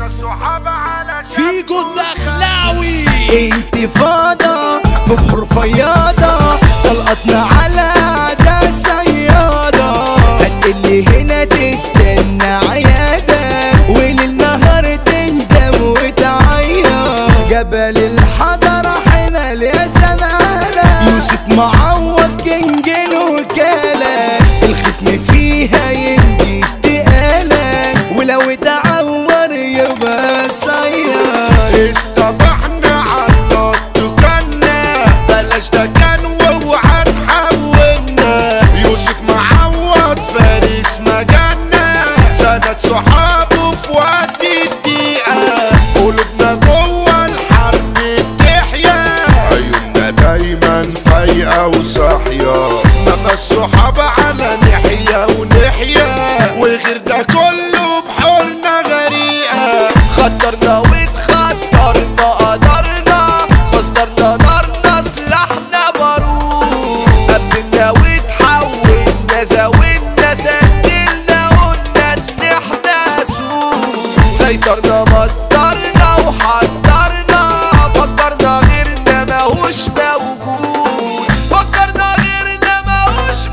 سيبنا الصحابة على فيجو الدخلاوي انتفاضة في بحر فياضة طلقتنا على عدا سيادة هتقلي هنا تستنى عيادة وللنهار تندم وتعيط جبل الحضرة حمل يا زمانة يوسف معوض كينج الوكالة الخصم فيها ينجي استقالة ولو اتعور يبقى صياد اصطبحنا على دكاننا بلاش ده كان واوعى تحولنا يوسف معوض فارس مجالنا سند صحابه في وقت الدقيقة قلوبنا جوه الحرب بتحيا عيوننا دايما فايقة وصاحية نفس صحابة على نحيا ونحيا وغير ده كله بحورنا غريقة خطرنا واتخطرنا قدرنا مصدرنا نارنا سلاحنا بارود قبلنا واتحولنا زاولنا سدلنا قلنا ان احنا سود سيطرنا مطرنا وحضرنا فكرنا غيرنا ماهوش موجود فكرنا غيرنا ماهوش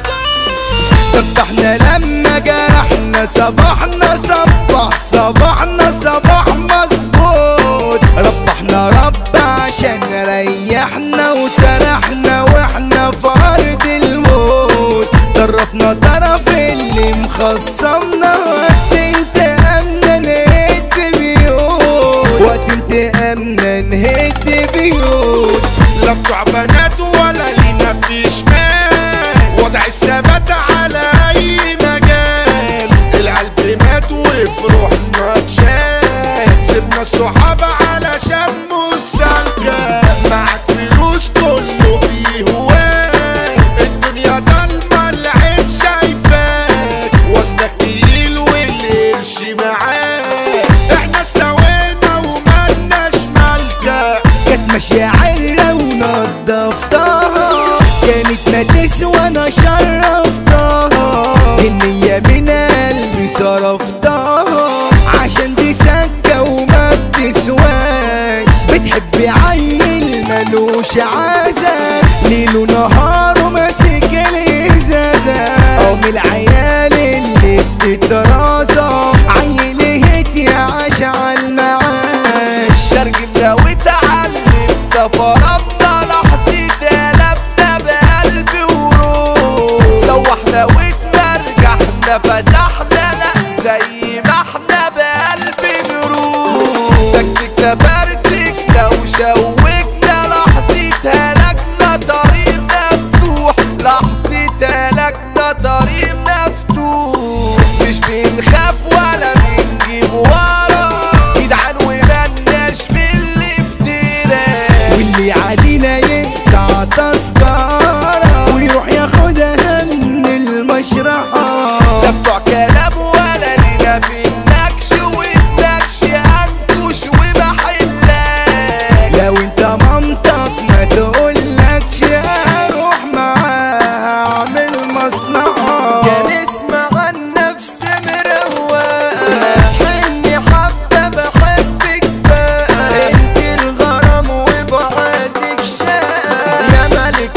موجود طب احنا لما جرحنا صباحنا صبح صباحنا صباح مظبوط ربحنا رب عشان ريحنا وسرحنا واحنا في ارض الموت طرفنا طرف اللي مخصمنا وقت انتقامنا نهد بيوت وقت انتقامنا نهد بيوت لا بتوع بنات ولا لينا في شمال وضع الثبات على اي مجال القلب مات وفي روحنا اتشال سيبنا الصحابة علشان مسالكة معاك فلوس كله بيهواك الدنيا ضلمة العين شايفاك وزنك تقيل والقرش معاك احنا استوينا ومالناش مالكة كانت ماشية عرة ونضفتها كانت ما تسوى انا شرفتها النية من قلبي صرفتها عشان دي سكة وما بتسواش بتحب عيل ملوش عازة ليل ونهار وماسك الازازة او من العيال اللي بتترازى عيل هت يا عاش عالمعاش ترجمنا وتعلمنا فرمنا لحظة قلبنا بقلب وروح سوحنا واتمرجحنا فتحنا لا زي ما احنا بقلب نروح تكتكنا فرتكنا وشوكنا لحظة هلكنا طريق مفتوح لحظة هلكنا طريق مفتوح مش بنخاف ولا بنجيب ورا جدعان ومالناش في الافتراء واللي علينا يقطع تذكرة ويروح ياخدها من المشرحة لا بتوع كلام ولا لينا في النكش وفي نكش انكش وبحلك لو انت مامتك ما تقولكش اروح معاها اعمل مصلحة يا نسمع عن نفس مرواقة حني حبة بحبك بقى انت الغرام وبعدك شاق يا ملك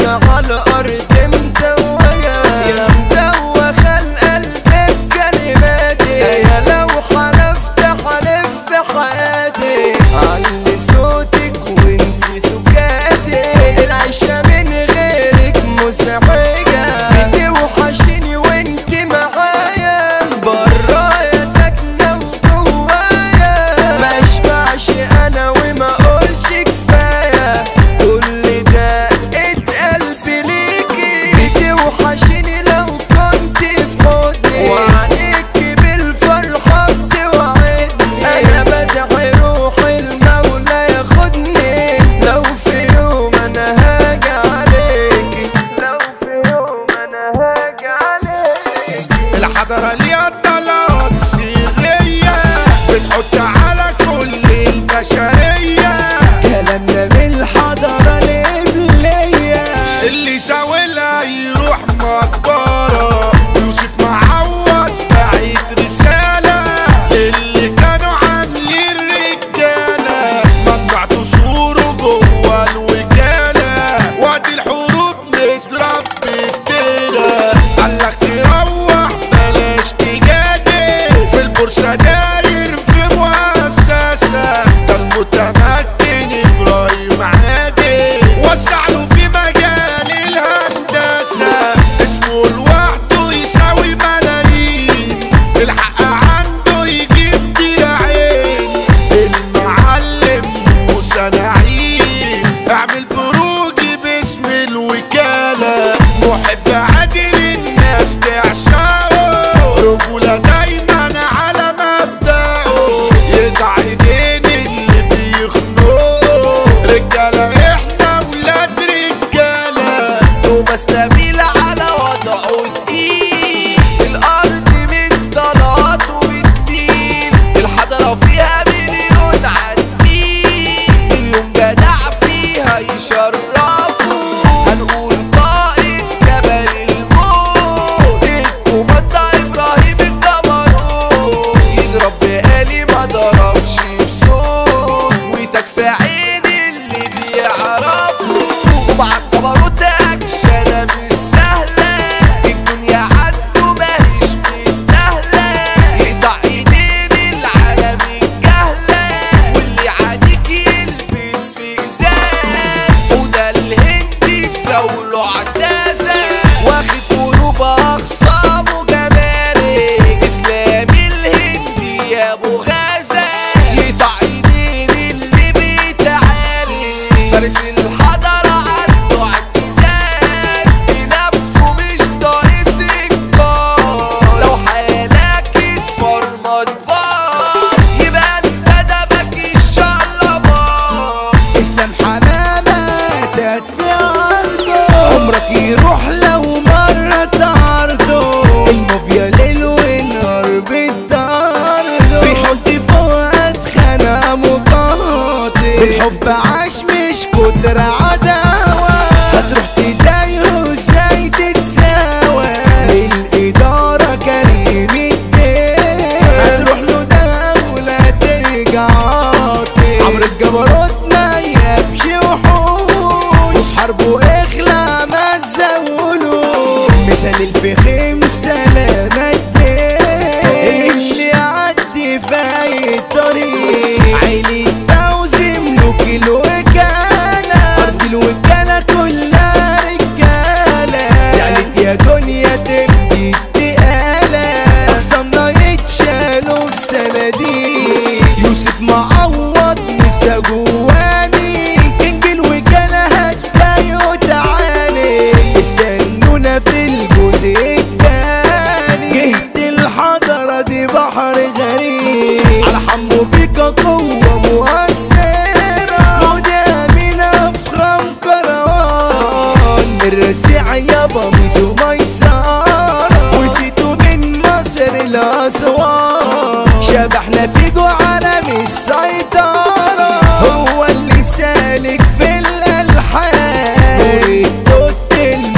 فارس الحضرة عنده اعتزاز بنفسه مش ناقص انكار لو حالك اتفرمط باظ يبقى انت دبك الشقلباظ اسلام حمامة ساد في عرضه عمرك يروح لو مرة تعرضه المافيا ليل ونهار بتطرده بيحط فوقات خانة مقاطع بالحب عاش مش قدر عداوة هتروح تضايقه ازاي تتساوى الإدارة كريم الدين هتروح له دولة ترجع عاطل عمرو الجبروت ما يبشي وحوش وفي حربه اخلع ما تزولوا مثال الفخم سلامة الدين اللي يعدي في اي طريق عيني فوزي ملوك الوكالة ارض الوكالة كلها رجالة زعلت يا دنيا تبدي استقالة اخصامنا يتشالوا في صناديق يوسف معوض مسا جواني كينج الوكالة هتضايقوا تعالي استنونا في الجزء التاني جهد الحضرة دي بحر غريب على حمو بيكا قوة مؤثرة ودي من أفخم كروان الرسيع يابا ميزو ميسارة وسيتو من مصر الأسوار شبحنا فيجو عالم السيطرة هو اللي سالك في الألحان والتوت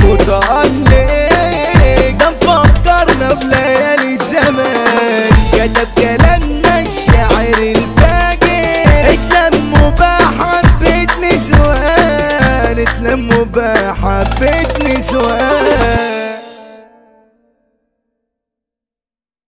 المتألق ده مفكرنا بليالي الزمان كتب كلامنا الشاعر الفاجر اتلموا بحبة نسوان اتلموا بحبة نسوان